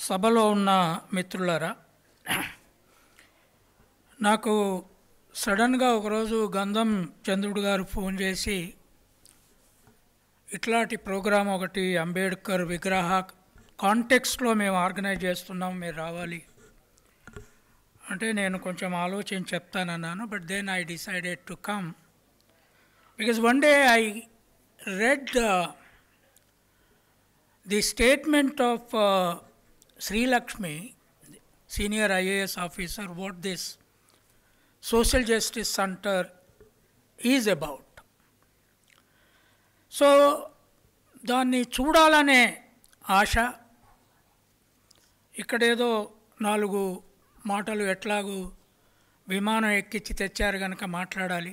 సభలో ఉన్న మిత్రులారా నాకు సడన్గా ఒకరోజు గంధం చంద్రుడు గారు ఫోన్ చేసి ఇట్లాంటి ప్రోగ్రాం ఒకటి అంబేద్కర్ విగ్రహ కాంటెక్స్ట్లో మేము ఆర్గనైజ్ చేస్తున్నాం మీరు రావాలి అంటే నేను కొంచెం ఆలోచించి చెప్తానన్నాను but then I decided to come because one day I read the statement of Srilakshmi senior IAS officer what this social justice centre is about so దాన్ని చూడాలనే ఆశ ఇక్కడేదో నాలుగు మాటలు ఎట్లాగూ విమానం ఎక్కించి తెచ్చారు కనుక మాట్లాడాలి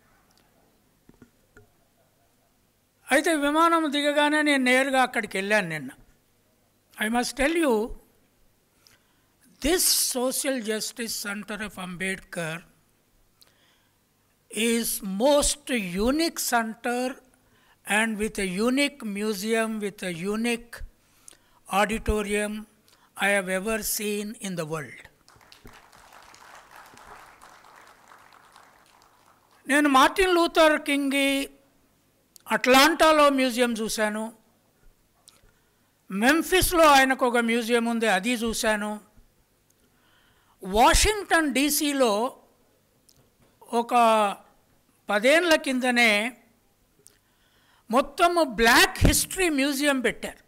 అయితే విమానం దిగగానే నేను నేరుగా అక్కడికి వెళ్ళాను నిన్న I must tell you this social justice centre of Ambedkar is most unique centre and with a unique museum, with a unique auditorium I have ever seen in the world. నేను మార్టిన్ లూథర్ కింగ్కి అట్లాంటాలో museum చూశాను మెంఫిస్లో ఆయనకు ఒక museum ఉంది అది చూశాను వాషింగ్టన్ డీసీలో ఒక పదేళ్ల కిందనే మొత్తము బ్లాక్ హిస్టరీ మ్యూజియం పెట్టారు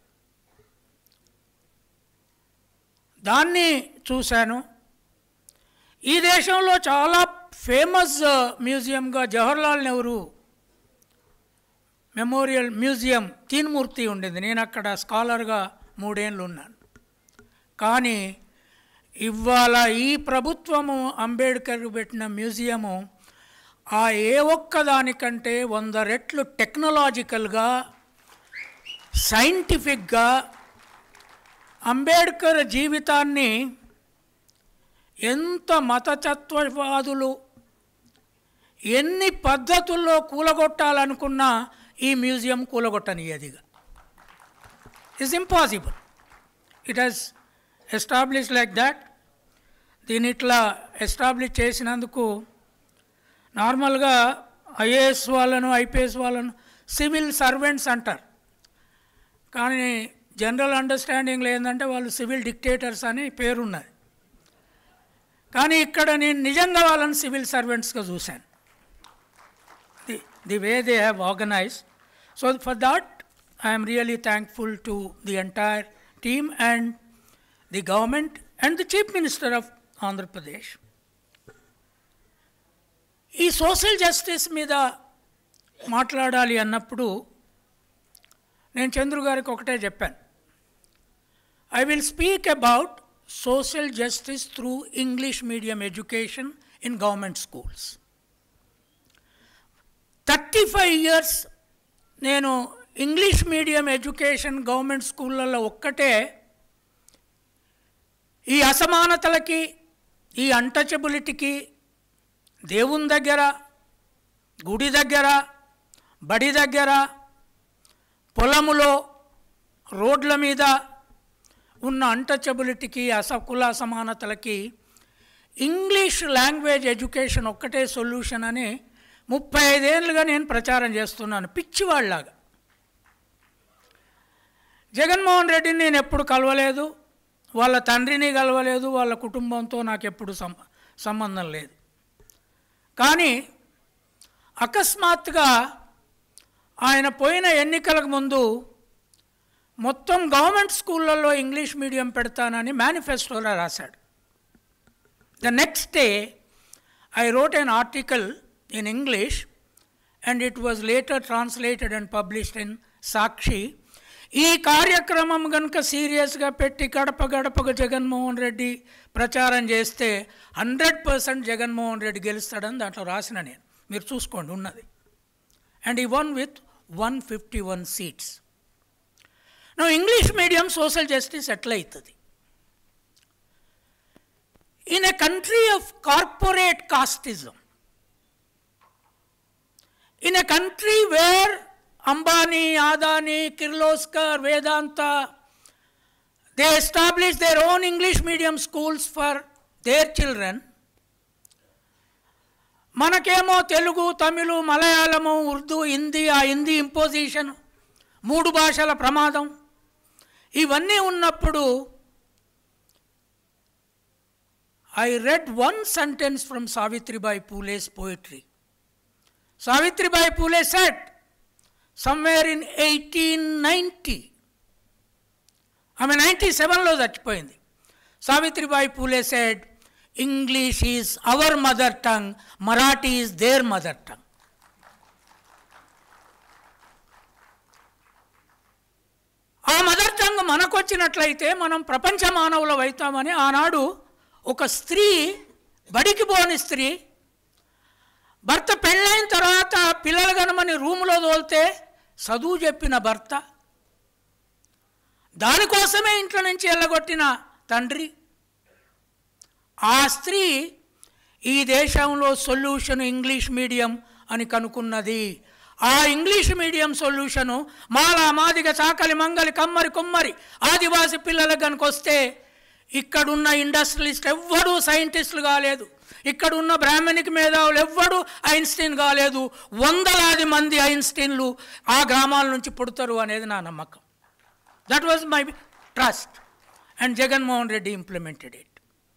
దాన్ని చూశాను ఈ దేశంలో చాలా ఫేమస్ మ్యూజియంగా జవహర్లాల్ నెహ్రూ మెమోరియల్ మ్యూజియం తీన్మూర్తి ఉండింది నేను అక్కడ స్కాలర్గా మూడేళ్ళు ఉన్నాను కానీ ఇవాళ ఈ ప్రభుత్వము అంబేద్కర్ పెట్టిన మ్యూజియము ఆ ఏ ఒక్క దానికంటే వంద రెట్లు టెక్నాలజికల్గా సైంటిఫిక్గా అంబేద్కర్ జీవితాన్ని ఎంత మతతత్వవాదులు ఎన్ని పద్ధతుల్లో కూలగొట్టాలనుకున్నా ఈ మ్యూజియం కూలగొట్టనియదిగా it's impossible it has establish like that దీని ఇట్లా ఎస్టాబ్లిష్ చేసినందుకు నార్మల్గా ఐఏఎస్ వాళ్ళను ఐపీఎస్ వాళ్ళను సివిల్ సర్వెంట్స్ అంటారు కానీ జనరల్ అండర్స్టాండింగ్లో ఏంటంటే వాళ్ళు సివిల్ డిక్టేటర్స్ అని పేరున్నది కానీ ఇక్కడ నేను నిజంగా వాళ్ళని సివిల్ సర్వెంట్స్గా చూశాను the the way they have organise so for that I'm really thankful to the entire team and the government and the chief minister of Andhra Pradesh ఈ సోషల్ జస్టిస్ మీద మాట్లాడాలి అన్నప్పుడు నేను చంద్రు గారికి ఒకటే చెప్పాను I will speak about social justice through English medium education in government schools thirty five years నేను English medium education government స్కూళ్ళల్లో ఒక్కటే ఈ అసమానతలకి ఈ అన్టచబిలిటీకి దేవుని దగ్గర గుడి దగ్గర బడి దగ్గర పొలములో రోడ్ల మీద ఉన్న అన్టచబిలిటీకి అసకుల అసమానతలకి ఇంగ్లీష్ లాంగ్వేజ్ ఎడ్యుకేషన్ ఒక్కటే సొల్యూషన్ అని ముప్పై ఐదేళ్ళుగా నేను ప్రచారం చేస్తున్నాను పిచ్చివాళ్ళలాగా జగన్మోహన్ రెడ్డిని నేను ఎప్పుడు కలవలేదు వాళ్ళ తండ్రిని కలవలేదు వాళ్ళ కుటుంబంతో నాకు ఎప్పుడు సంబంధం లేదు కానీ అకస్మాత్తుగా ఆయన పోయిన ఎన్నికలకు ముందు మొత్తం గవర్నమెంట్ స్కూళ్ళల్లో ఇంగ్లీష్ మీడియం పెడతానని మేనిఫెస్టోలో రాశాడు the next day I wrote an article in English and it was later translated and published in Sakshi ఈ కార్యక్రమం కనుక సీరియస్గా పెట్టి గడప గడపకు జగన్మోహన్ రెడ్డి ప్రచారం చేస్తే హండ్రెడ్ పర్సెంట్ జగన్మోహన్ రెడ్డి గెలుస్తాడని దాంట్లో రాసిన నేను మీరు చూసుకోండి ఉన్నది అండ్ ఈ one with one fifty one seats నా ఇంగ్లీష్ మీడియం సోషల్ జస్టిస్ ఎట్లా అవుతుంది in a country of corporate casteism in a country where Ambani, Adani, Kirloskar, Vedanta, they establish their own English medium schools for their children మనకేమో తెలుగు తమిళు మలయాళము ఉర్దూ హిందీ ఆ Hindi imposition మూడు భాషల ప్రమాదం ఇవన్నీ ఉన్నప్పుడు I read one sentence from Savitribai Phule's poetry Savitribai Phule set somewhere in eighteen ninety ఆమె ninety సెవెన్లో చచ్చిపోయింది Savitribai Phule said English is our mother tongue Marathi is their mother tongue ఆ మదర్ టంగ్ మనకొచ్చినట్లయితే మనం ప్రపంచ మానవులం అవుతామని ఆనాడు ఒక స్త్రీ బడికి పోని స్త్రీ భర్త పెళ్ళైన తర్వాత పిల్లలు కనమని రూములో తోలితే చదువు చెప్పిన భర్త దానికోసమే ఇంట్లో నుంచి వెళ్ళగొట్టిన తండ్రి ఆ స్త్రీ ఈ దేశంలో సొల్యూషన్ ఇంగ్లీష్ మీడియం అని కనుక్కున్నది ఆ ఇంగ్లీష్ మీడియం సొల్యూషను మాల మాదిగ చాకలి మంగలి కమ్మరి కుమ్మరి ఆదివాసి పిల్లలకు కనుక వస్తే ఇక్కడున్న ఇండస్ట్రియలిస్ట్ ఎవ్వడూ సైంటిస్టులు కాలేదు ఇక్కడున్న బ్రాహ్మణిక్ మేధావులు ఎవ్వడూ ఐన్స్టీన్ కాలేదు వందలాది మంది ఐన్స్టీన్లు ఆ గ్రామాల నుంచి పుడతారు అనేది నా నమ్మకం that was my trust and Jaganmohan Reddy implemented it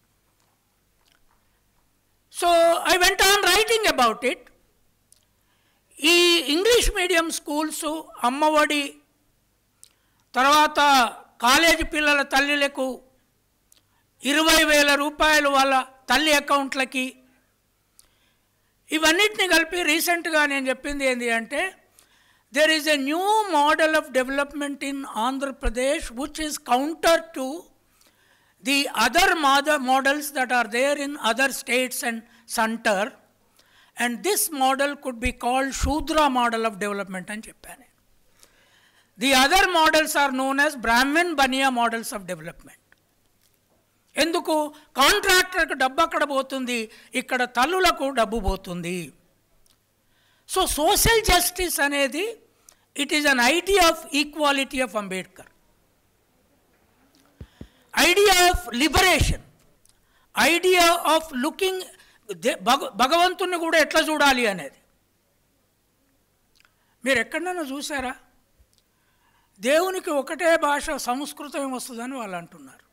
so I went on writing about it ఈ ఇంగ్లీష్ మీడియం స్కూల్స్ అమ్మఒడి తర్వాత కాలేజీ పిల్లల తల్లులకు ఇరవై వేల రూపాయలు వాళ్ళ తల్లి అకౌంట్లకి ఇవన్నిటిని కలిపి రీసెంట్గా నేను చెప్పింది ఏంటి అంటే there is a new model of development in Andhra Pradesh which is counter to the other model models that are there in other states and centre and this model could be called Shudra model of development అని చెప్పాను the other models are known as Brahman Bania models of development ఎందుకు కాంట్రాక్టర్కి డబ్బు అక్కడ పోతుంది ఇక్కడ తల్లులకు డబ్బు పోతుంది సో సోషల్ జస్టిస్ అనేది it is an idea of equality of Ambedkar idea of liberation idea of looking భగ భగవంతుని కూడా ఎట్లా చూడాలి అనేది మీరు ఎక్కడైనా చూసారా దేవునికి ఒకటే భాష సంస్కృతం వస్తుందని వాళ్ళు అంటున్నారు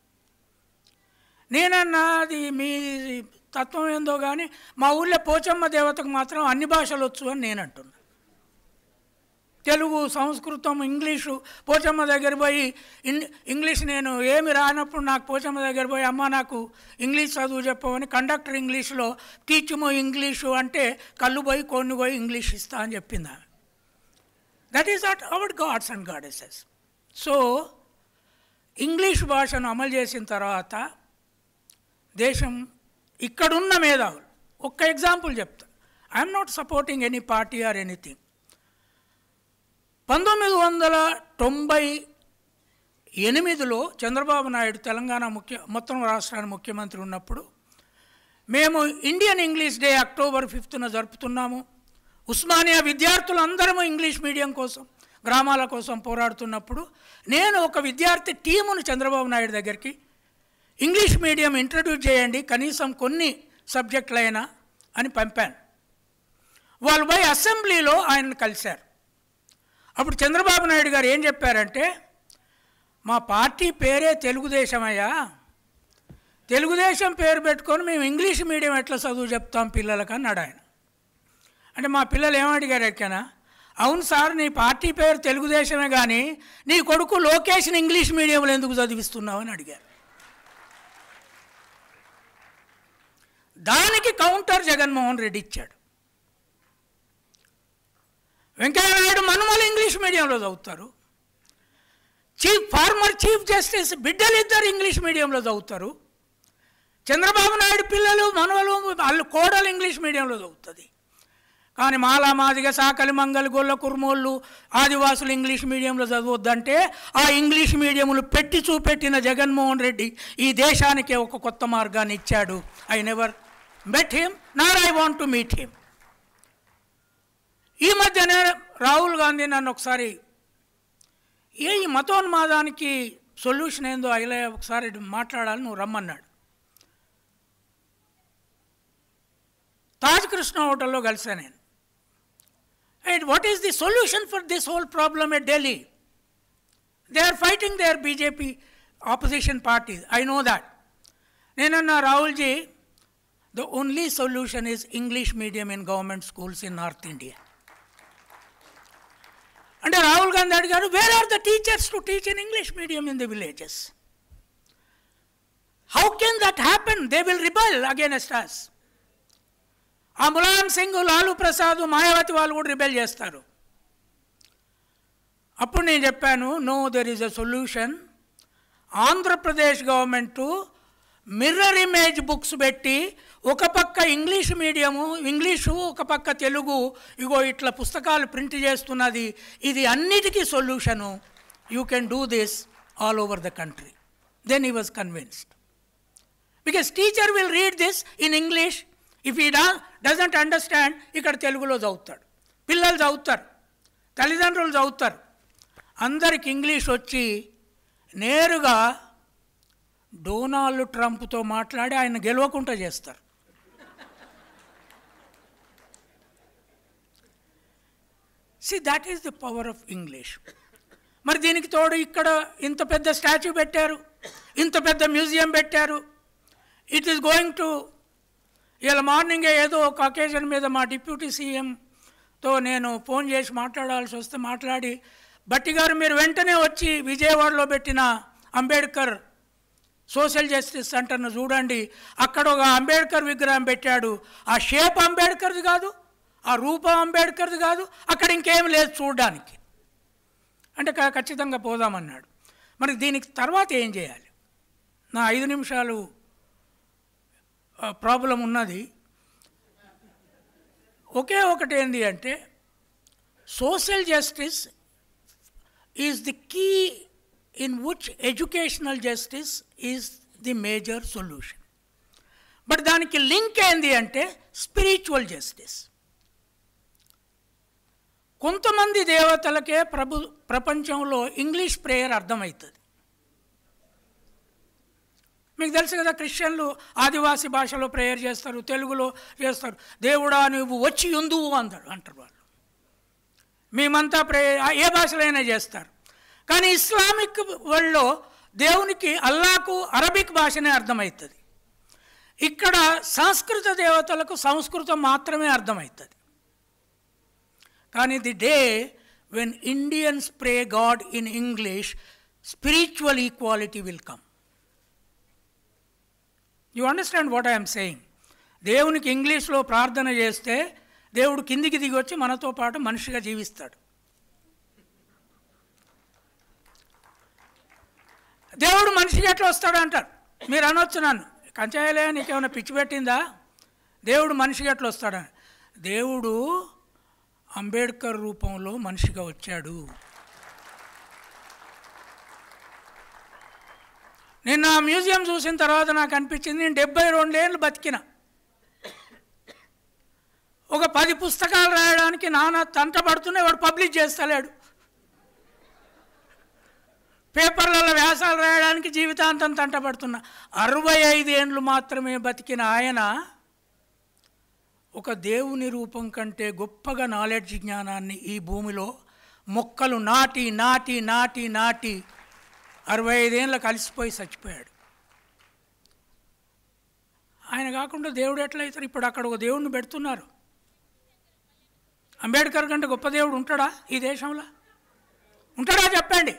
నేనన్నా అది మీ తత్వం ఏందో కానీ మా ఊళ్ళో పోచమ్మ దేవతకు మాత్రం అన్ని భాషలు వచ్చు అని నేను అంటున్నా తెలుగు సంస్కృతం ఇంగ్లీషు పోచమ్మ దగ్గర పోయి ఇన్ ఇంగ్లీష్ నేను ఏమి రానప్పుడు నాకు పోచమ్మ దగ్గర పోయి అమ్మ నాకు ఇంగ్లీష్ చదువు చెప్పమని కండక్టర్ ఇంగ్లీష్లో టీచుమో ఇంగ్లీషు అంటే కళ్ళు పోయి కొన్ని పోయి ఇంగ్లీష్ ఇస్తా అని చెప్పింది ఆమె that is at our gods and goddesses so English భాషను అమలు చేసిన తర్వాత దేశం ఇక్కడున్న మేధావులు ఒక్క ఎగ్జాంపుల్ చెప్తా I'm not supporting any party or anything పంతొమ్మిది వందల తొంభై ఎనిమిదిలో చంద్రబాబు నాయుడు తెలంగాణ ముఖ్య మొత్తం రాష్ట్రానికి ముఖ్యమంత్రి ఉన్నప్పుడు మేము ఇండియన్ ఇంగ్లీష్ డే అక్టోబర్ ఫిఫ్త్న జరుపుతున్నాము ఉస్మానియా విద్యార్థులందరము ఇంగ్లీష్ మీడియం కోసం గ్రామాల కోసం పోరాడుతున్నప్పుడు నేను ఒక విద్యార్థి టీమును చంద్రబాబు నాయుడు దగ్గరికి ఇంగ్లీష్ మీడియం ఇంట్రడ్యూస్ చేయండి కనీసం కొన్ని సబ్జెక్టులైనా అని పంపాను వాళ్ళు పోయి అసెంబ్లీలో ఆయన్ని కలిశారు అప్పుడు చంద్రబాబు నాయుడు గారు ఏం చెప్పారంటే మా పార్టీ పేరే తెలుగుదేశం అయ్యా తెలుగుదేశం పేరు పెట్టుకొని మేము ఇంగ్లీష్ మీడియం ఎట్లా చదువు చెప్తాం పిల్లలకు అన్నాడు ఆయన అంటే మా పిల్లలు ఏమడిగారు ఎక్కనా అవును సార్ నీ పార్టీ పేరు తెలుగుదేశమే కానీ నీ కొడుకు లోకేష్ని ఇంగ్లీష్ మీడియంలో ఎందుకు చదివిస్తున్నావు అని అడిగారు దానికి కౌంటర్ జగన్మోహన్ రెడ్డి ఇచ్చాడు వెంకయ్యనాయుడు మనుమలు ఇంగ్లీష్ మీడియంలో చదువుతారు చీఫ్ ఫార్మర్ చీఫ్ జస్టిస్ బిడ్డలు ఇద్దరు ఇంగ్లీష్ మీడియంలో చదువుతారు చంద్రబాబు నాయుడు పిల్లలు మనవలు వాళ్ళు కోడలు ఇంగ్లీష్ మీడియంలో చదువుతుంది కానీ మాలా మాదిగ సాకలి మంగలి గొల్ల కుర్మోళ్ళు ఆదివాసులు ఇంగ్లీష్ మీడియంలో చదవద్దంటే ఆ ఇంగ్లీష్ మీడియంలు పెట్టి చూపెట్టిన జగన్మోహన్ రెడ్డి ఈ దేశానికి ఒక కొత్త మార్గాన్ని ఇచ్చాడు I never met him nor I want to meet him ఈ మధ్యనే రాహుల్ గాంధీ నన్ను ఒకసారి ఏ ఈ మతోన్మాదానికి సొల్యూషన్ ఏందో అయిలే ఒకసారి మాట్లాడాలి నువ్వు రమ్మన్నాడు తాజ్ కృష్ణ హోటల్లో కలిసా నేను and what is the solution for this whole problem at Delhi they are fighting they are BJP opposition party I know that నేనన్నా Rahul ji the only solution is English medium in government schools in North India అంటే రాహుల్ గాంధీ అడిగారు where are the teachers to teach in English medium in the villages how can that happen they will rebel against us ఆ ములాయం సింగ్ లాలు ప్రసాద్ మాయావతి వాళ్ళు కూడా rebel చేస్తారు అప్పుడు నేను చెప్పాను no there is a solution Andhra Pradesh government mirror image books పెట్టి ఒక పక్క ఇంగ్లీష్ మీడియము ఇంగ్లీషు ఒక పక్క తెలుగు ఇగో ఇట్లా పుస్తకాలు ప్రింట్ చేస్తున్నది ఇది అన్నిటికీ solution you can do this all over the country then he was convinced because teacher will read this in English if he డా డజంట్ అండర్స్టాండ్ ఇక్కడ తెలుగులో చదువుతాడు పిల్లలు చదువుతారు తల్లిదండ్రులు చదువుతారు అందరికి ఇంగ్లీష్ వచ్చి నేరుగా డొనాల్డ్ ట్రంప్తో మాట్లాడి ఆయన గెలవకుండా చేస్తారు see that is the power of English మరి దీనికి తోడు ఇక్కడ ఇంత పెద్ద స్టాచ్యూ పెట్టారు ఇంత పెద్ద మ్యూజియం పెట్టారు ఇట్ ఈస్ గోయింగ్ టు ఇలా మార్నింగే ఏదో ఒక అకేషన్ మీద మా డిప్యూటీ సీఎంతో నేను ఫోన్ చేసి మాట్లాడాల్సి వస్తే మాట్లాడి బట్టి గారు మీరు వెంటనే వచ్చి విజయవాడలో పెట్టిన అంబేద్కర్ సోషల్ జస్టిస్ సెంటర్ను చూడండి అక్కడ ఒక అంబేద్కర్ విగ్రహం పెట్టాడు ఆ షేప్ అంబేద్కర్ది కాదు ఆ రూపం అంబేద్కర్ది కాదు అక్కడ ఇంకేం లేదు చూడడానికి అంటే క- ఖచ్చితంగా పోదామన్నాడు మరి దీనికి తర్వాత ఏం చేయాలి నా ఐదు నిమిషాలు ప్రాబ్లం ఉన్నది ఒకే ఒకటి ఏంటి అంటే social justice is the key in which educational justice is the major solution but దానికి లింక్ ఏంది అంటే స్పిరిచువల్ జస్టిస్ కొంతమంది దేవతలకే ప్రభు ప్రపంచంలో ఇంగ్లీష్ ప్రేయర్ అర్థమవుతుంది మీకు తెలుసు కదా క్రిస్టియన్లు ఆదివాసి భాషలో ప్రేయర్ చేస్తారు తెలుగులో చేస్తారు దేవుడా నువ్వు వచ్చి ఉందువు అంటారు అంటారు వాళ్ళు మేమంతా ప్రే ఏ భాషలైనా చేస్తారు కానీ ఇస్లామిక్ వరల్డ్లో దేవునికి అల్లాకు అరబిక్ భాషనే అర్థమవుతుంది ఇక్కడ సంస్కృత దేవతలకు సంస్కృతం మాత్రమే అర్థమవుతుంది కానీ the day when Indians pray God in English spiritual equality will come you understand what I'm saying దేవునికి ఇంగ్లీష్లో ప్రార్థన చేస్తే దేవుడు కిందికి దిగి వచ్చి మనతో పాటు మనిషిగా జీవిస్తాడు దేవుడు మనిషికి ఎట్లా వస్తాడు అంటారు మీరు అనొచ్చు నన్ను కంచాయలే నీకేమైనా పిచ్చి పెట్టిందా దేవుడు మనిషికి ఎట్లా వస్తాడని దేవుడు అంబేద్కర్ రూపంలో మనిషిగా వచ్చాడు నిన్న ఆ మ్యూజియం చూసిన తర్వాత నాకు అనిపించింది నేను డెబ్బై రెండేళ్ళు బతికిన ఒక పది పుస్తకాలు రాయడానికి నాన్న తంట పడుతున్నాయి వాడు పబ్లిష్ చేస్తలేడు పేపర్లలో వ్యాసాలు రాయడానికి జీవితాంతం తంట పడుతున్నా అరవై ఐదు ఏండ్లు మాత్రమే బతికిన ఆయన ఒక దేవుని రూపం కంటే గొప్పగా నాలెడ్జ్ జ్ఞానాన్ని ఈ భూమిలో మొక్కలు నాటి నాటి నాటి నాటి అరవై ఐదేళ్ళ కలిసిపోయి చచ్చిపోయాడు ఆయన కాకుండా దేవుడు ఎట్లా అవుతారు ఇప్పుడు అక్కడ ఒక దేవుడిని పెడుతున్నారు అంబేద్కర్ కంటే గొప్ప దేవుడు ఉంటాడా ఈ దేశంలో ఉంటాడా చెప్పండి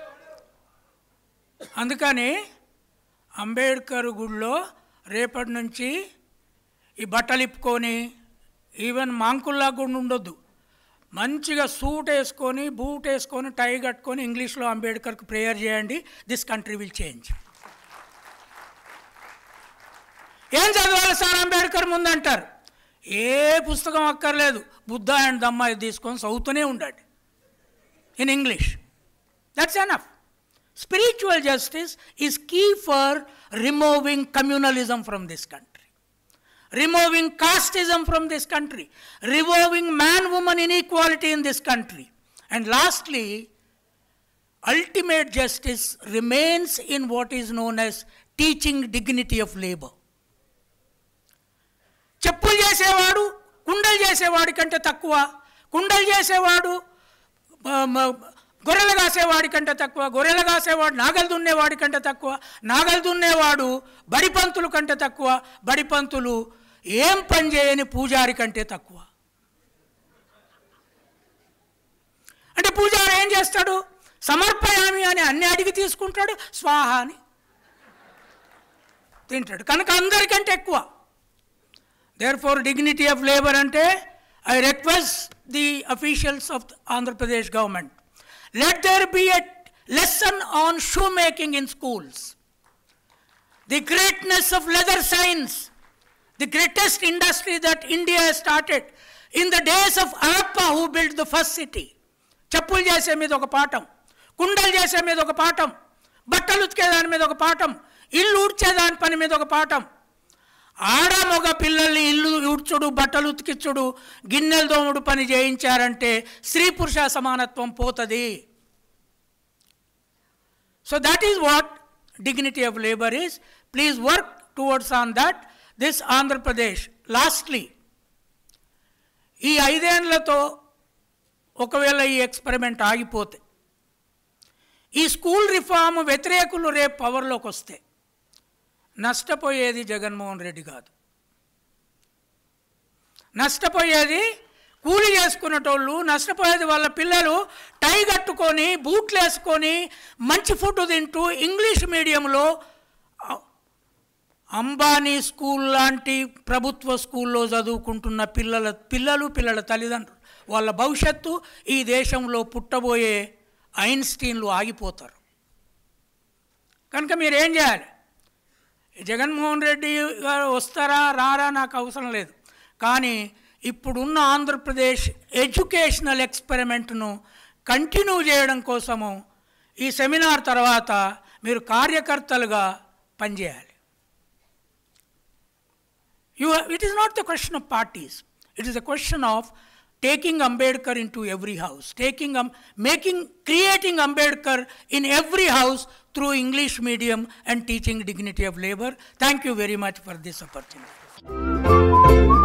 అందుకని అంబేద్కర్ గుడిలో రేపటి నుంచి ఈ బట్టలు ఇప్పుకొని ఈవెన్ మాంకుల్లా కూడా ఉండొద్దు మంచిగా సూట్ వేసుకొని బూట్ వేసుకొని టై కట్టుకొని ఇంగ్లీష్లో అంబేద్కర్కి ప్రేయర్ చేయండి దిస్ కంట్రీ విల్ చేంజ్ ఏం చదవాలి సార్ అంబేద్కర్ ముందంటారు ఏ పుస్తకం అక్కర్లేదు బుద్ధ అండ్ దమ్మ ఇది తీసుకొని చదువుతూనే ఉండండి in English that's enough spiritual justice is key for removing communalism from this country removing casteism from this country, removing man woman inequality in this country. And lastly, ultimate justice remains in what is known as teaching dignity of labor. చెప్పులు చేసేవాడు కుండలు చేసేవాడి కంటే తక్కువ కుండలు చేసేవాడు మ- మ- గొర్రెలు కాసేవాడి కంటే తక్కువ గొర్రెలు కాసేవాడు నాగలు దున్నేవాడి కంటే తక్కువ నాగలు దున్నేవాడు బడిపంతులు కంటే తక్కువ బడిపంతులు ఏం పని చేయని పూజారి కంటే తక్కువ అంటే పూజారి ఏం చేస్తాడు సమర్పయామి అని అన్ని అడిగి తీసుకుంటాడు స్వాహ అని తింటాడు కనుక అందరికంటే ఎక్కువ therefore dignity of labour అంటే I request the officials of Andhra Pradesh government let there be a lesson on shoe making in schools the greatness of leather science the greatest industry that India has started in the days of Harappa who built the first city. చెప్పులు చేసే మీద ఒక పాఠం కుండలు చేసే మీద ఒక పాఠం బట్టలు ఉతికే దాని మీద ఒక పాఠం ఇల్లు ఊడ్చే దాని పని మీద ఒక పాఠం ఆడ మగ పిల్లల్ని ఇల్లు ఊడ్చుడు బట్టలు ఉతికిచ్చుడు గిన్నెలు దోముడు పని చేయించారంటే స్త్రీ పురుష సమానత్వం పోతుంది So that is what dignity of labor is. Please work towards on that. This Andhra Pradesh. Lastly, ఈ ఐదేళ్లతో ఒకవేళ ఈ ఎక్స్పెరిమెంట్ ఆగిపోతే ఈ స్కూల్ రిఫార్మ్ వ్యతిరేకులు రేపు పవర్లోకి వస్తే నష్టపోయేది జగన్మోహన్ రెడ్డి కాదు నష్టపోయేది కూలి చేసుకునేటోళ్ళు నష్టపోయేది వాళ్ళ పిల్లలు టై కట్టుకొని బూట్లు వేసుకొని మంచి ఫుడ్ తింటూ ఇంగ్లీష్ మీడియంలో అ- అంబానీ స్కూల్ లాంటి ప్రభుత్వ స్కూల్లో చదువుకుంటున్న పిల్లల పిల్లలు పిల్లల తల్లిదండ్రులు వాళ్ళ భవిష్యత్తు ఈ దేశంలో పుట్టబోయే ఐన్స్టీన్లు ఆగిపోతారు కనుక మీరు ఏం చేయాలి జగన్మోహన్ రెడ్డి గారు వస్తారా రారా నాకు అవసరం లేదు కానీ ఇప్పుడున్న ఆంధ్రప్రదేశ్ ఎడ్యుకేషనల్ ఎక్స్పెరిమెంట్ను కంటిన్యూ చేయడం కోసము ఈ సెమినార్ తర్వాత మీరు కార్యకర్తలుగా పనిచేయాలి you it is not the question of parties it is the question of taking Ambedkar into every house taking making creating Ambedkar in every house through English medium and teaching dignity of labour thank you very much for this opportunity